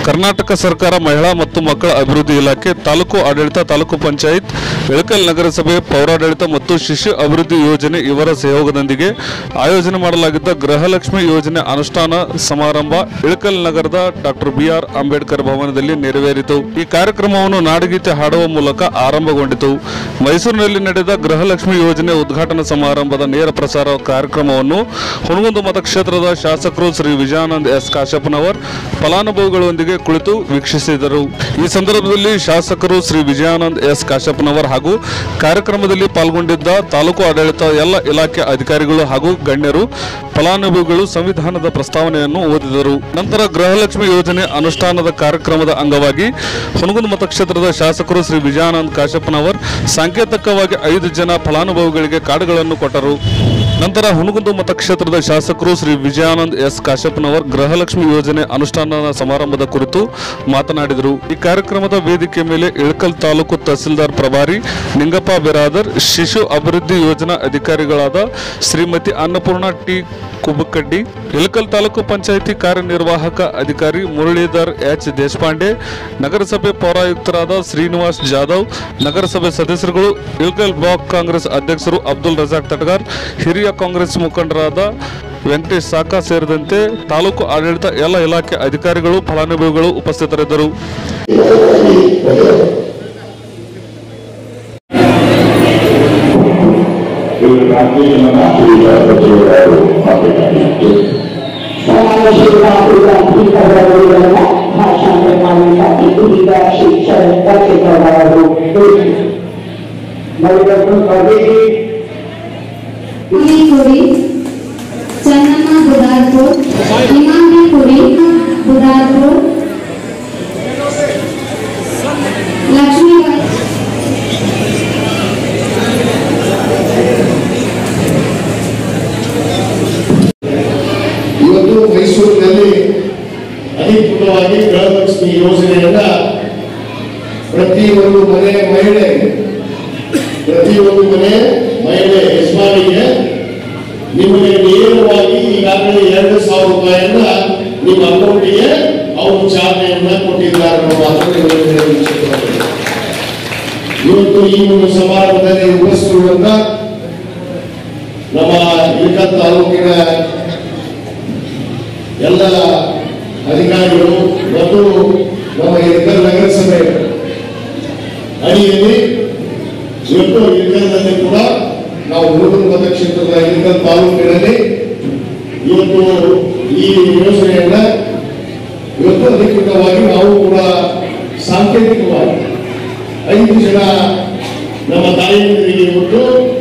ಕರ್ನಾಟಕ ಸರ್ಕಾರ ಮಹಿಳಾ ಮತ್ತು ಮಕ್ಕಳ ಅಭಿವೃದ್ಧಿ ಇಲಾಖೆ ತಾಲೂಕು ಆಡಳಿತ ತಾಲೂಕು ಪಂಚಾಯತ್ ಇಳಕಲ್ ನಗರಸಭೆ ಪೌರಾಡಳಿತ ಮತ್ತು ಶಿಶು ಅಭಿವೃದ್ಧಿ ಯೋಜನೆ ಇವರ ಸಹಯೋಗದೊಂದಿಗೆ ಆಯೋಜನೆ ಮಾಡಲಾಗಿದ್ದ ಗೃಹಲಕ್ಷ್ಮಿ ಯೋಜನೆ ಅನುಷ್ಠಾನ ಸಮಾರಂಭ ಇಳಕಲ್ ನಗರದ ಡಾಕ್ಟರ್ ಬಿಆರ್ ಅಂಬೇಡ್ಕರ್ ಭವನದಲ್ಲಿ ನೆರವೇರಿತು ಈ ಕಾರ್ಯಕ್ರಮವನ್ನು ನಾಡಗೀತೆ ಹಾಡುವ ಮೂಲಕ ಆರಂಭಗೊಂಡಿತು ಮೈಸೂರಿನಲ್ಲಿ ನಡೆದ ಗೃಹಲಕ್ಷ್ಮಿ ಯೋಜನೆ ಉದ್ಘಾಟನಾ ಸಮಾರಂಭದ ನೇರ ಪ್ರಸಾರ ಕಾರ್ಯಕ್ರಮವನ್ನು ಹುಣಗುಂದ ಮತಕ್ಷೇತ್ರದ ಶಾಸಕರು ಶ್ರೀ ವಿಜಯಾನಂದ್ ಎಸ್ ಕಾಶಪ್ಪನವರ್ ಫಲಾನುಭವಿಗಳೊಂದಿಗೆ ಕುಳಿತು ವೀಕ್ಷಿಸಿದರು ಈ ಸಂದರ್ಭದಲ್ಲಿ ಶಾಸಕರು ಶ್ರೀ ವಿಜಯಾನಂದ್ ಎಸ್ ಕಾಶಪ್ಪನವರ್ ಹಾಗೂ ಕಾರ್ಯಕ್ರಮದಲ್ಲಿ ಪಾಲ್ಗೊಂಡಿದ್ದ ತಾಲೂಕು ಆಡಳಿತ ಎಲ್ಲ ಇಲಾಖೆ ಅಧಿಕಾರಿಗಳು ಹಾಗೂ ಗಣ್ಯರು ಫಲಾನುಭವಿಗಳು ಸಂವಿಧಾನದ ಪ್ರಸ್ತಾವನೆಯನ್ನು ಓದಿದರು ನಂತರ ಗೃಹಲಕ್ಷ್ಮಿ ಯೋಜನೆ ಅನುಷ್ಠಾನದ ಕಾರ್ಯಕ್ರಮದ ಅಂಗವಾಗಿ ಹುಣಗುಂದ ಮತಕ್ಷೇತ್ರದ ಶಾಸಕರು ಶ್ರೀ ವಿಜಯಾನಂದ್ ಕಾಶಪ್ಪನವರ್ ಸಾಂಕೇತಿಕವಾಗಿ ಐದು ಜನ ಫಲಾನುಭವಿಗಳಿಗೆ ಕಾರ್ಡ್ಗಳನ್ನು ಕೊಟ್ಟರು ನಂತರ ಹುಣಗುಂದ ಮತಕ್ಷೇತ್ರದ ಶಾಸಕರು ಶ್ರೀ ವಿಜಯಾನಂದ್ ಎಸ್ ಕಾಶಪ್ಪನವರ್ ಗೃಹಲಕ್ಷ್ಮಿ ಯೋಜನೆ ಅನುಷ್ಠಾನ ಸಮಾರಂಭದ ಕುರಿತು ಮಾತನಾಡಿದರು ಈ ಕಾರ್ಯಕ್ರಮದ ವೇದಿಕೆ ಮೇಲೆ ಇಳಕಲ್ ತಾಲೂಕು ತಹಸೀಲ್ದಾರ್ ಪ್ರಭಾರಿ ನಿಂಗಪ್ಪ ಬಿರಾದರ್ ಶಿಶು ಅಭಿವೃದ್ಧಿ ಯೋಜನಾ ಅಧಿಕಾರಿಗಳಾದ ಶ್ರೀಮತಿ ಅನ್ನಪೂರ್ಣ ಟಿ ಕುಬಕಡ್ಡಿ ಇಳಕಲ್ ತಾಲೂಕು ಪಂಚಾಯಿತಿ ಕಾರ್ಯನಿರ್ವಾಹಕ ಅಧಿಕಾರಿ ಮುರಳೀಧರ್ ಎಚ್ ದೇಶಪಾಂಡೆ ನಗರಸಭೆ ಪೌರಾಯುಕ್ತರಾದ ಶ್ರೀನಿವಾಸ್ ಜಾಧವ್ ನಗರಸಭೆ ಸದಸ್ಯರುಗಳು ಇಳಕಲ್ ಬ್ಲಾಕ್ ಕಾಂಗ್ರೆಸ್ ಅಧ್ಯಕ್ಷರು ಅಬ್ದುಲ್ ರಜಾಕ್ ತಟಗಾರ್ ಹಿರಿಯ ಕಾಂಗ್ರೆಸ್ ಮುಖಂಡರಾದ ವೆಂಕಟೇಶ್ ಸಾಕ ಸೇರಿದಂತೆ ತಾಲೂಕು ಆಡಳಿತ ಎಲ್ಲ ಇಲಾಖೆ ಅಧಿಕಾರಿಗಳು ಫಲಾನುಭವಿಗಳು ಉಪಸ್ಥಿತರಿದ್ದರು ಇವರು ಟ್ರಾನ್ಸ್ಲೇಷನ್ ಸಚಿವರಾದರು ಮಾತನಾಡಿದ್ದು ಸಮಾವೇಶದ ಉದಾಹರಣೆಗಳನ್ನ ಭಾಷಾಂತರ ಮಾಡಲಿಕ್ಕಾಗಿ ಈಗ ಶಿಕ್ಷಣ ಪತ್ರಿಕೆಗಳು पुरी चन्नम्मा बुदारपुर इमामी पुरी बुदारपुर लक्ष्मीबाई ಇವತ್ತು ಮೈಸೂರಿನಲ್ಲಿ ಅಧಿಕೃತವಾಗಿ ಗೃಹಲಕ್ಷ್ಮಿ ಯೋಜನೆಯನ್ನ ಪ್ರತಿಯೊಂದು ಮನೆ ಮಹಿಳೆ ಪ್ರತಿಯೊಂದು ಮನೆ ಮಹಿಳೆ ಯಜಮಾನಿಗೆ ನಿಮಗೆ ನೇರವಾಗಿ ಈಗಾಗಲೇ ಎರಡು ಸಾವಿರ ರೂಪಾಯಿಯನ್ನ ನಿಮ್ಮ ಅಕೌಂಟಿಗೆ ಅವರು ಚಾಲನೆಯನ್ನ ಕೊಟ್ಟಿದ್ದಾರೆ ಅನ್ನೋ ಮಾತನ್ನು ನಿಮಗೆ ತಿಳಿಸುತ್ತೇನೆ. ಇವತ್ತು ಈ ಒಂದು ಸಮಾರಂಭದಲ್ಲಿ ಉಪಸ್ಥಿತರುವಂತ ನಮ್ಮ ಇಳಕಲ್ ತಾಲೂಕಿನ ಎಲ್ಲ ಅಧಿಕಾರಿಗಳು ಮತ್ತು ನಮ್ಮ ಇಳಕಲ್ ನಗರಸಭೆ ಅಡಿಯಲ್ಲಿ ಇವತ್ತು ಇಳಕಲ್ನಲ್ಲಿ ಕೂಡ ನಾವು ಹುಡುಗರು ಮತಕ್ಷೇತ್ರದ ಇಳಕಲ್ ತಾಲೂಕಿನಲ್ಲಿ ಇವತ್ತು ಈ ಯೋಜನೆಯನ್ನ ಇವತ್ತು ಅಧಿಕೃತವಾಗಿ ನಾವು ಕೂಡ ಸಾಂಕೇತಿಕವಾಗಿ ಐದು ಜನ ನಮ್ಮ ತಾಯಂದಿರಿಗೆ ಇವತ್ತು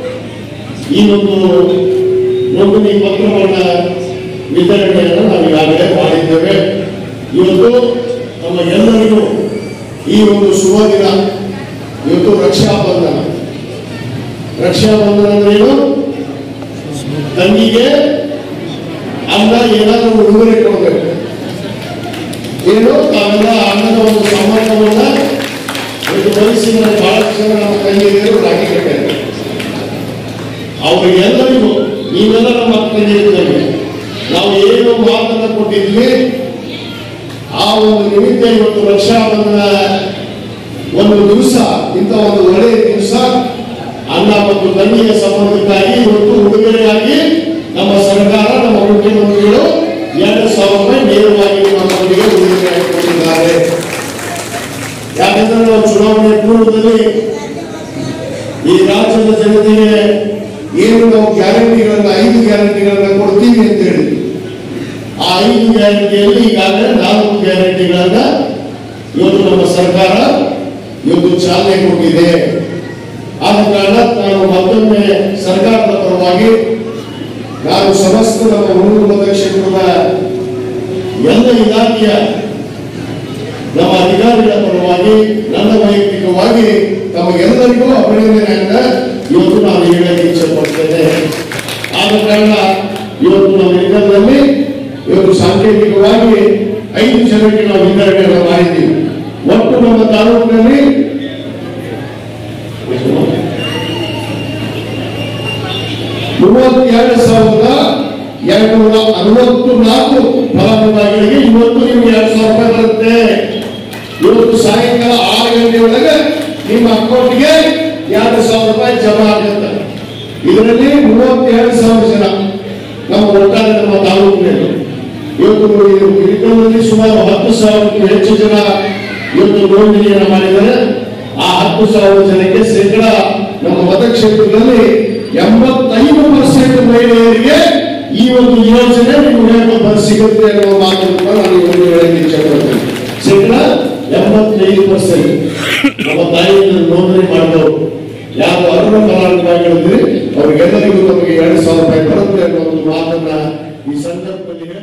ಈ ಒಂದು ನೋಂದಣಿ ಪತ್ರವನ್ನ ವಿತರಣೆಯನ್ನು ನಾವು ಈಗಾಗಲೇ ಮಾಡಿದ್ದೇವೆ ಇವತ್ತು ನಮ್ಮ ಎಲ್ಲರಿಗೂ ಈ ಒಂದು ಶುಭ ದಿನ ಇವತ್ತು ರಕ್ಷಾಬಂಧನ ರಕ್ಷಾಬಂಧನ ಅಂದ್ರೇನು ತಂಗಿಗೆ ಅಣ್ಣ ಏನಾದರೂ ಉಡುಗೊರೆ ಕೊಡಬೇಕು ಏನು ತಾವೆಲ್ಲ ಅಣ್ಣನ ಒಂದು ಸಂಬಂಧವನ್ನ ಇವತ್ತು ವಯಸ್ಸಿನ ಬಹಳಷ್ಟು ಜನ ನಮ್ಮ ತಂಗಿಯರು ರಾಖಿ ಕಟ್ಟಿದ್ದಾರೆ ಅವರಿಗೆಲ್ಲರಿಗೂ ನೀವೆಲ್ಲ ನಮ್ಮ ತಂಗಿರ್ತೇವೆ ನಾವು ಏನು ಮಾತನ್ನ ಕೊಟ್ಟಿದ್ವಿ ಆ ಒಂದು ನಿಮಿತ್ತ ಇವತ್ತು ರಕ್ಷಾಬಂಧನ ಒಂದು ದಿವಸ ಇಂಥ ಒಂದು ಒಳ್ಳೆಯ ದಿವಸ ಅಣ್ಣ ಮತ್ತು ತಂಗಿಯ ಸಂಬಂಧಕ್ಕಾಗಿ ಇವತ್ತು ಉಡುಗೊರೆಯಾಗಿ ನಮ್ಮ ಸರ್ಕಾರ ನಮ್ಮ ಮುಖ್ಯಮಂತ್ರಿಗಳು ಎರಡು ಸಾವಿರ ರೂಪಾಯಿ ನೇರವಾಗಿ ನಮ್ಮ ಮಕ್ಕಳಿಗೆ ಉಡುಗೊರೆಯಾಗಿ ಕೊಟ್ಟಿದ್ದಾರೆ ಯಾಕಂದ್ರೆ ನಾವು ಚುನಾವಣೆ ಪೂರ್ವದಲ್ಲಿ ಈ ರಾಜ್ಯದ ಜನತೆಗೆ ಏನು ನಾವು ಗ್ಯಾರಂಟಿಗಳನ್ನ ಐದು ಗ್ಯಾರಂಟಿಗಳನ್ನ ಕೊಡ್ತೀವಿ ಅಂತ ಹೇಳಿ ಆ ಐದು ಗ್ಯಾರಂಟಿಯಲ್ಲಿ ಈಗಾಗಲೇ ನಾಲ್ಕು ಗ್ಯಾರಂಟಿಗಳನ್ನ ಇವತ್ತು ನಮ್ಮ ಸರ್ಕಾರ ಇವತ್ತು ಚಾಲನೆ ಕೊಟ್ಟಿದೆ ಆದ ಕಾರಣ ನಾನು ಮತ್ತೊಮ್ಮೆ ಸರ್ಕಾರದ ಪರವಾಗಿ ನಾನು ಸಮಸ್ತ ನಮ್ಮ ಹುಡುಗರು ಮತಕ್ಷೇತ್ರದ ಎಲ್ಲ ಇಲಾಖೆಯ ನಮ್ಮ ಅಧಿಕಾರಿಗಳ ಪರವಾಗಿ ನನ್ನ ವೈಯಕ್ತಿಕವಾಗಿ ತಮಗೆಲ್ಲರಿಗೂ ಅಭಿನಂದನೆಯನ್ನ ಇವತ್ತು ನಾನು ಹೇಳಕ್ಕೆ ಇಚ್ಛೆ ಪಡ್ತೇನೆ ಆದ ಕಾರಣ ಇವತ್ತು ನಮ್ಮ ಇಲ್ಲದಲ್ಲಿ ಇವತ್ತು ಸಾಂಕೇತಿಕವಾಗಿ ಐದು ಜನಕ್ಕೆ ನಾವು ವಿತರಣೆಯನ್ನು ಮಾಡಿದ್ದೀವಿ ಒಟ್ಟು ನಮ್ಮ ತಾಲೂಕಿನಲ್ಲಿ ಮೂವತ್ತೆರಡು ಸಾವಿರದ ಎರಡು ನೂರ ಅರವತ್ತು ನಾಲ್ಕು ಫಲಾನುಭವಿಗಳಿಗೆ ಇವತ್ತು ನಿಮ್ಗೆ ಎರಡು ಸಾವಿರ ರೂಪಾಯಿ ಬರುತ್ತೆ ಇವತ್ತು ಸಾಯಂಕಾಲ ಆರು ಗಂಟೆ ಒಳಗೆ ನಿಮ್ಮ ಅಕೌಂಟ್ಗೆ ಎರಡು ಸಾವಿರ ರೂಪಾಯಿ ಜಮಾ ಆಗುತ್ತೆ ಇದರಲ್ಲಿ ಮೂವತ್ತೆರಡು ಸಾವಿರ ಜನ ನಮ್ಮ ಒಟ್ಟಾರೆ ನಮ್ಮ ತಾಲೂಕಿನಲ್ಲಿ ಇವತ್ತು ಇದು ಇರಿಕಲ್ನಲ್ಲಿ ಸುಮಾರು ಹತ್ತು ಸಾವಿರಕ್ಕೂ ಹೆಚ್ಚು ಜನ ಇವತ್ತು ನೋಂದಣಿಯನ್ನು ಮಾಡಿದ್ದಾರೆ ಆ ಹತ್ತು ಸಾವಿರ ಜನಕ್ಕೆ ಶೇಕಡ ನಮ್ಮ ಮತಕ್ಷೇತ್ರದಲ್ಲಿ ಎಂಬತ್ತೈದು ಪರ್ಸೆಂಟ್ ಮಹಿಳೆಯರಿಗೆ ಈ ಒಂದು ಯೋಜನೆ ನಿಮಗೆ ಸಿಗುತ್ತೆ ಅನ್ನೋ ಮಾತನ್ನು ಕೂಡ ನಾನು ಇವತ್ತು ಹೇಳಕ್ಕೆ ಇಚ್ಛೆಪಡ್ತೇನೆ ಶೇಕಡ ಎಂಬತ್ತೈದು ಪರ್ಸೆಂಟ್ ನಮ್ಮ ತಾಯಿಯನ್ನು ನೋಂದಣಿ ಮಾಡಿದವರು ಯಾರು ಅರ್ಹ ಫಲಾನುಭವಿಗಳಿದ್ರೆ ಅವ್ರಿಗೆಲ್ಲರಿಗೂ ನಮಗೆ ಎರಡು ಸಾವಿರ ರೂಪಾಯಿ ಬರುತ್ತೆ ಅನ್ನೋ ಒಂದು ಮಾತನ್ನ ಈ ಸಂದರ್ಭದಲ್ಲಿ ಹೇಳಿ